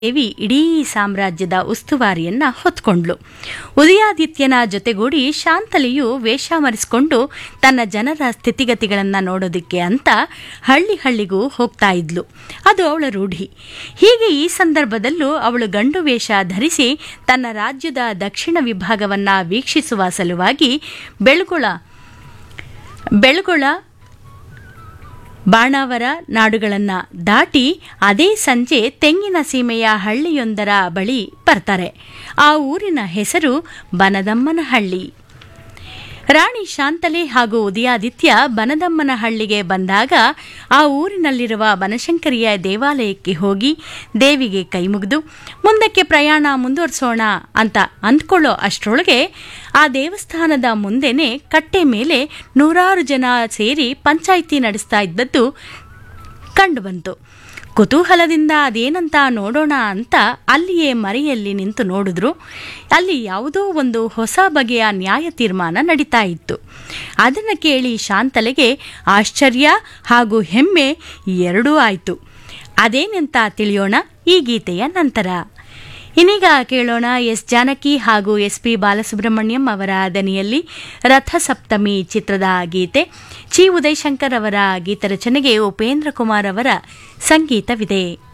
ದೇವಿ ಇಡೀ ಸಾಮ್ರಾಜ್ಯದ ಉಸ್ತುವಾರಿಯನ್ನ ಹೊತ್ಕೊಂಡ್ಲು ಉದಯಾದಿತ್ಯನ ಜೊತೆಗೂಡಿ ಶಾಂತಲೆಯು ವೇಷ ಮರೆಸಿಕೊಂಡು ತನ್ನ ಜನರ ಸ್ಥಿತಿಗತಿಗಳನ್ನ ನೋಡೋದಿಕ್ಕೆ ಅಂತ ಹಳ್ಳಿ ಹಳ್ಳಿಗೂ ಹೋಗ್ತಾ ಇದ್ಲು ಅದು ಅವಳ ರೂಢಿ ಹೀಗೆ ಈ ಸಂದರ್ಭದಲ್ಲೂ ಅವಳು ಗಂಡು ವೇಷ ಧರಿಸಿ ತನ್ನ ರಾಜ್ಯದ ದಕ್ಷಿಣ ವಿಭಾಗವನ್ನ ವೀಕ್ಷಿಸುವ ಸಲುವಾಗಿ ಬೆಳ್ಗೊಳ ಬೆಳ್ಗೊಳ ಬಾಣಾವರ ನಾಡುಗಳನ್ನು ದಾಟಿ ಅದೇ ಸಂಜೆ ತೆಂಗಿನ ಸೀಮೆಯ ಹಳ್ಳಿಯೊಂದರ ಬಳಿ ಬರ್ತಾರೆ ಆ ಊರಿನ ಹೆಸರು ಬನದಮ್ಮನಹಳ್ಳಿ ರಾಣಿ ಶಾಂತಲೆ ಹಾಗೂ ಉದಯಾದಿತ್ಯ ಬನದಮ್ಮನ ಹಳ್ಳಿಗೆ ಬಂದಾಗ ಆ ಊರಿನಲ್ಲಿರುವ ಬನಶಂಕರಿಯ ದೇವಾಲಯಕ್ಕೆ ಹೋಗಿ ದೇವಿಗೆ ಕೈಮುಗಿದು ಮುಂದಕ್ಕೆ ಪ್ರಯಾಣ ಮುಂದುವರಿಸೋಣ ಅಂತ ಅಂದ್ಕೊಳ್ಳೋ ಅಷ್ಟರೊಳಗೆ ಆ ದೇವಸ್ಥಾನದ ಮುಂದೆನೆ ಕಟ್ಟೆ ಮೇಲೆ ನೂರಾರು ಜನ ಸೇರಿ ಪಂಚಾಯಿತಿ ನಡೆಸ್ತಾ ಇದ್ದದ್ದು ಕಂಡುಬಂತು ಕುತೂಹಲದಿಂದ ಅದೇನಂತ ನೋಡೋಣ ಅಂತ ಅಲ್ಲಿಯೇ ಮರೆಯಲ್ಲಿ ನಿಂತು ನೋಡಿದ್ರು ಅಲ್ಲಿ ಯಾವುದೋ ಒಂದು ಹೊಸ ಬಗೆಯ ನ್ಯಾಯ ತೀರ್ಮಾನ ನಡೀತಾ ಇತ್ತು ಅದನ್ನು ಕೇಳಿ ಶಾಂತಲೆಗೆ ಆಶ್ಚರ್ಯ ಹಾಗೂ ಹೆಮ್ಮೆ ಎರಡೂ ಆಯಿತು ಅದೇನೆಂತ ತಿಳಿಯೋಣ ಈ ಗೀತೆಯ ನಂತರ ಇನ್ನೀಗ ಕೇಳೋಣ ಎಸ್ ಜಾನಕಿ ಹಾಗೂ ಎಸ್ ಪಿ ಬಾಲಸುಬ್ರಹ್ಮಣ್ಯಂ ಅವರ ದನಿಯಲ್ಲಿ ರಥಸಪ್ತಮಿ ಚಿತ್ರದ ಗೀತೆ ಚಿ ಉದಯಶಂಕರ್ ಅವರ ಗೀತರಚನೆಗೆ ಉಪೇಂದ್ರ ಕುಮಾರ್ ಅವರ ಸಂಗೀತವಿದೆ